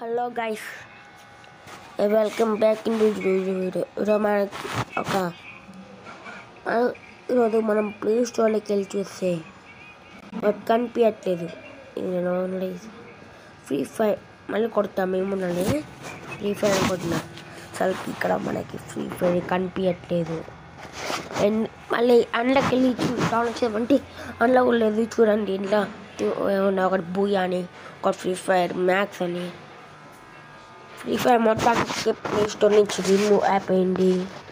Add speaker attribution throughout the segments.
Speaker 1: hello guys welcome back in this video ఈరోజు మనకి ఒక మన- ఈరోజు మనం ప్లే స్టోర్లోకి వెళ్ళి చూస్తే మనకు కనిపించట్లేదు ఇది నేను ఓన్లీ ఫ్రీ ఫైర్ మళ్ళీ కొడతాం ఏముందండి ఫ్రీ ఫైర్ అనుకుంటున్నా అసలు ఇక్కడ మనకి ఫ్రీ ఫైర్ కనిపించట్లేదు అండ్ మళ్ళీ అందులోకి వెళ్ళి డౌన్లోడ్ చేయమంటే అందులో కూడా లేదు చూడండి ఇంట్లో ఏమన్నా ఒకటి బూయా అని ఒకటి ఫ్రీ ఫైర్ మ్యాక్స్ అని ఫ్రీ ఫైర్ మొత్తానికి ప్లే స్టోర్ నుంచి రిమూవ్ యాప్ అయింది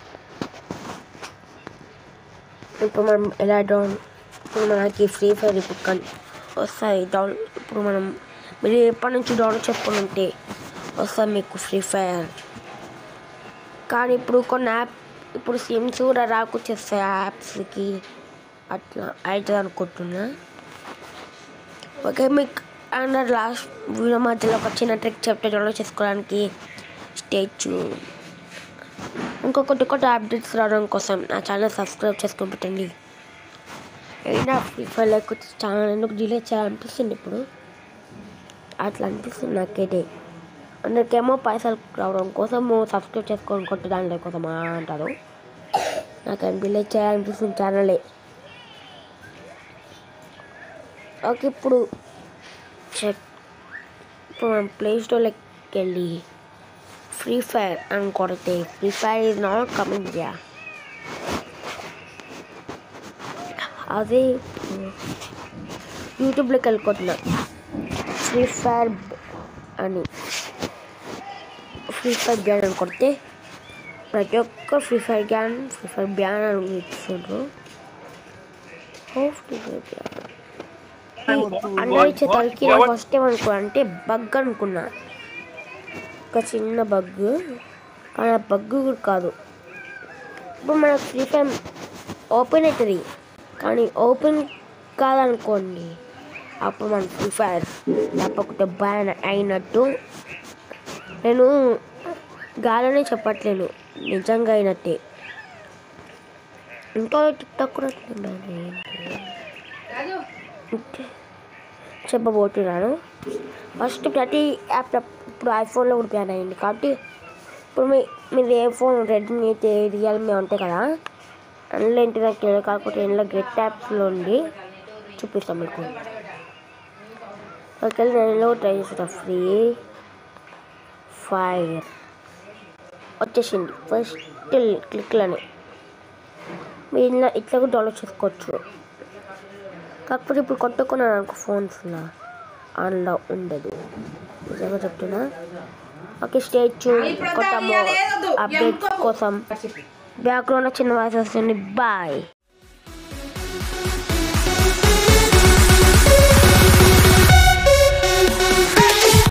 Speaker 1: ఇప్పుడు మనం ఎలా డౌన్ ఇప్పుడు మనకి ఫ్రీ ఫైర్ ఇప్పుడు కన్ వస్తాయి డౌన్ ఇప్పుడు మనం మీరు ఎప్పటి నుంచి డౌన్లోడ్ చేసుకుని ఉంటే వస్తుంది మీకు ఫ్రీ ఫైర్ కానీ ఇప్పుడు కొన్ని యాప్ ఇప్పుడు సిమ్స్ కూడా రాకొచ్చేస్తాయి ఆ యాప్స్కి అట్లా అవుతుంది అనుకుంటున్నా ఓకే మీకు అండ్ లాస్ట్ వీడియో మధ్యలో ఒక చిన్న ట్రిక్ చెప్తే డౌన్లోడ్ చేసుకోవడానికి స్టేచ్చు ఇంకొకటి కొత్త అప్డేట్స్ రావడం కోసం నా ఛానల్ సబ్స్క్రైబ్ చేసుకొని పెట్టండి అయినా ఫ్రీ ఫైర్ లేకపోతే ఛానల్ ఎందుకు డిలీట్ చేయాలనిపిస్తుంది ఇప్పుడు అట్లా అనిపిస్తుంది నాకైతే అందరికేమో పైసలు రావడం కోసము సబ్స్క్రైబ్ చేసుకోవడం కొత్త దానిలో కోసం అంటారు నాకు డిలీట్ చేయాలనిపిస్తుంది ఛానలే ఓకే ఇప్పుడు చెక్ ఇప్పుడు మనం ప్లే స్టోర్లోకి వెళ్ళి ఫ్రీ ఫైర్ అని కొడితే Free Fire is not coming yeah అదే యూట్యూబ్లోకి వెళ్ళిపోతున్నా ఫ్రీ ఫైర్ అని ఫ్రీ ఫైర్ బ్యాన్ అని కొడితే ప్రతి ఒక్క ఫ్రీ ఫైర్ గ్యాన్ ఫ్రీ ఫైర్ బ్యాన్ అని ఇస్తుండ్రు ఓ ఫ్రీ ఫైర్ బ్యాన్ అందరి చేతలకి నేను ఫస్ట్ ఏమనుకున్నా అంటే బగ్ అనుకున్నా ఒక చిన్న బగ్ కానీ ఆ బగ్ కూడా కాదు ఇప్పుడు మనకు ఫ్రీ ఫైర్ ఓపెన్ అవుతుంది కానీ ఓపెన్ కాదనుకోండి అప్పుడు మన ఫ్రీ ఫైర్ తప్పకుండా బ్యాన్ అయినట్టు నేను గాలనే చెప్పట్లేను నిజంగా అయినట్టే ఇంకా టిక్టాక్ కూడా బ్యాన్ అయ్యింది చెప్పబోతున్నాను ఫస్ట్ ప్రతి యాప్ ఇప్పుడు ఐఫోన్లో కూడా బ్యాన్ అయ్యింది కాబట్టి ఇప్పుడు మీ మీరు ఏ ఫోన్ రెడ్మీ అయితే రియల్మీ ఉంటాయి కదా అందులో ఏంటి నాకు తెలియదు కాకపోతే ఇందులో గెట్ యాప్స్లో ఉండి చూపిస్తాం మీకు ఓకే నేను ట్రై చేస్తా ఫ్రీ ఫైర్ వచ్చేసింది ఫస్ట్ క్లిక్లోనే మీరు ఇలా ఇట్లా కూడా డౌన్లోడ్ చేసుకోవచ్చు కాకపోతే ఇప్పుడు కొట్టుకున్నాను అనుకో ఫోన్స్లో ఆన్లో ఉండదు నిజంగా చెప్తున్నా ఓకే స్టేజ్ కొత్త అప్డేట్స్ కోసం బ్యాక్గ్రౌండ్లో చిన్న వాయిస్ వస్తుంది బాయ్